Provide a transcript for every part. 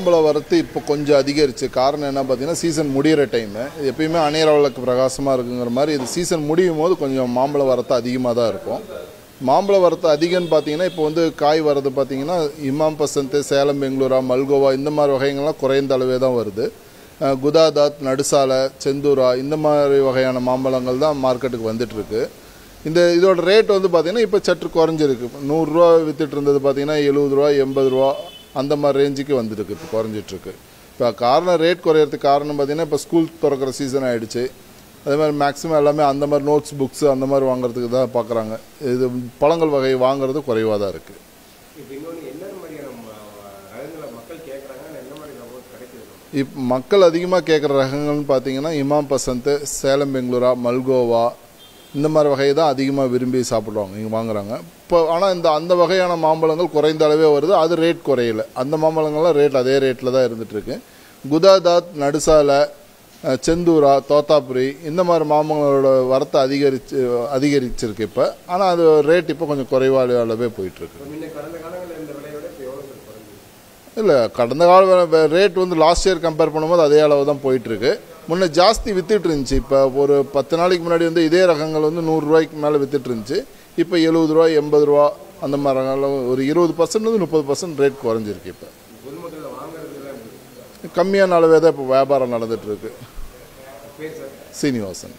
மாம்பழம் வரத்து இப்போ கொஞ்சம் அதிகரிச்சு காரணம் என்ன பார்த்தீங்கன்னா சீசன் முடிகிற டைமு எப்பயுமே அணையர விளக்கு பிரகாசமாக இருக்குங்கிற மாதிரி இது சீசன் முடியும் போது கொஞ்சம் மாம்பழம் வரத்து அதிகமாக தான் இருக்கும் மாம்பழம் வரத்து அதிகம்னு பார்த்தீங்கன்னா இப்போ வந்து காய் வரது பார்த்தீங்கன்னா இமாம் பசந்த் சேலம் பெங்களூரா மல்கோவா இந்த மாதிரி வகைகள்லாம் குறைந்த அளவே தான் வருது அஹ் குதாதாத் நடுசாலை செந்தூரா இந்த மாதிரி வகையான மாம்பழங்கள் தான் மார்க்கெட்டுக்கு வந்துட்டுருக்கு இந்த இதோட ரேட் வந்து பார்த்தீங்கன்னா இப்போ சற்று குறைஞ்சிருக்கு நூறுரூவா வித்துட்டு இருந்தது பார்த்தீங்கன்னா எழுபது ரூபா எண்பது ரூபா அந்த மாதிரி ரேஞ்சுக்கு வந்துருக்கு இப்போ குறைஞ்சிட்ருக்கு இப்போ காரணம் ரேட் குறையறதுக்கு காரணம் பார்த்தீங்கன்னா இப்போ ஸ்கூல் திறக்கிற சீசன் ஆயிடுச்சு அதே மாதிரி மேக்ஸிமம் எல்லாமே அந்த மாதிரி நோட்ஸ் புக்ஸ் அந்த மாதிரி வாங்குறதுக்கு தான் பார்க்குறாங்க இது பழங்கள் வகை வாங்குறது குறைவாக தான் இருக்குது இப்போ இன்னொன்று என்ன மாதிரியான ம- ரகங்களை மக்கள் கேட்குறாங்க என்ன மாதிரி நமக்கு கிடைக்குது இப் மக்கள் அதிகமாக கேட்குற ரகங்கள்னு பார்த்தீங்கன்னா இமாம் பசந்த் சேலம் பெங்களூரா மல்கோவா இந்த மாதிரி வகையை தான் அதிகமாக விரும்பி சாப்பிடுவாங்க இங்கே வாங்குறாங்க இப்போ ஆனால் இந்த அந்த வகையான மாம்பழங்கள் குறைந்த அளவே வருது அது ரேட் குறையல அந்த மாம்பழங்கள்லாம் ரேட் அதே ரேட்டில் தான் இருந்துகிட்ருக்கு குதாதாத் நடுசாலை அஹ், செந்தூரா தோத்தாபுரி இந்த மாதிரி மாம்பழங்களோட வரத்தை அதிகரிச்சு அதிகரிச்சிருக்கு இப்போ ஆனால் அது ரேட் இப்போ கொஞ்சம் குறைவான அளவே போயிட்டுருக்கு இப்போ முன்ன கடந்த காலங்களில் இருந்த விலையோட இப்போ எவ்வளோ சார் குறைஞ்சிது இல்லை கடந்த கால ரேட் வந்து லாஸ்ட் இயர் கம்பேர் பண்ணும்போது அதே அளவு தான் போயிட்டுருக்கு முன்ன ஜாஸ்தி வித்துட்டு இருந்துச்சு இப்போ ஒரு பத்து நாளைக்கு முன்னாடி வந்து இதே ரகங்கள் வந்து நூறுரூவாய்க்கு மேலே வித்துட்டு இருந்துச்சு இப்போ எழுபது ரூபா எண்பது ரூபா அந்த மாதிரி ரகங்கள் ஒரு இருபது பர்சன்ட் வந்து முப்பது பர்சன்ட் ரேட் குறைஞ்சிருக்கு இப்போ பொதுமக்கள் வாங்குறதுலாம் எப்படி கம்மியான அளவே தான் இப்போ வியாபாரம் நடந்துட்டு இருக்கு பேர் சார் சீனிவாசன்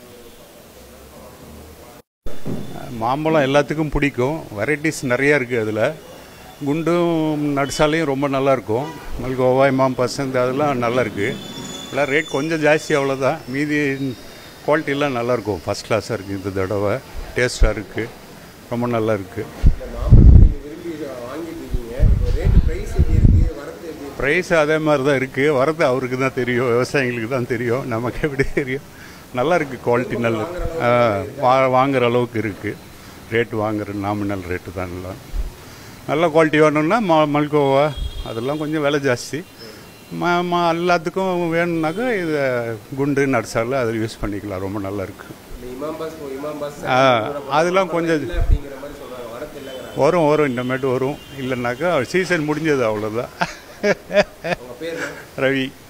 மாம்பழம் எல்லாத்துக்கும் பிடிக்கும் வெரைட்டிஸ் நிறையா இருக்குது அதில் குண்டும் நடுசாலையும் ரொம்ப நல்லா இருக்கும் மல்கோவா இமாம் பசந்த் அதெல்லாம் நல்லா இருக்குது எல்லாம் ரேட் கொஞ்சம் ஜாஸ்தி அவ்வளோதான் மீதி குவாலிட்டிலாம் நல்லா இருக்கும் ஃபஸ்ட் கிளாஸாக இருக்குது இந்த தடவை டேஸ்ட்டாக இருக்குது ரொம்ப நல்லா இருக்குது இந்த மாம்பழத்தை நீங்கள் விரும்பி வாங்கிட்டு இருக்கீங்க இப்போ ரேட்டு ப்ரைஸ் எப்படி இருக்குது வரத்து எப்படி இருக்கு ப்ரைஸ் அதே மாதிரி தான் இருக்குது வரது அவருக்கு தான் தெரியும் விவசாயிங்களுக்கு தான் தெரியும் நமக்கு எப்படி தெரியும் நல்லா இருக்குது குவாலிட்டி நல்ல ஆ, வா வாங்குற அளவுக்கு இருக்குது ரேட் வாங்குற நாமினல் ரேட்டு தான் நல்லா நல்ல குவாலிட்டி வேணும்னா ம மல்கோவா அதெல்லாம் கொஞ்சம் விலை ஜாஸ்தி ம ம எல்லாத்துக்கும் வேணும்னாக்கா இதை குண்டு நடுசால அதில் யூஸ் பண்ணிக்கலாம் ரொம்ப நல்லா இருக்குது இந்த இமாம் பாஸ் இமாம் பாஸ் ஆ, அதெல்லாம் கொஞ்சம் இல்லை அப்படிங்கிற மாதிரி சொல்கிறாங்க வரத்து இல்லைங்கிறாங்க வரும் வரும் இனிமேட்டு வரும் இல்லைன்னாக்கா சீசன் முடிஞ்சது அவ்வளோதான் உங்கள் பேர் என்ன? ரவி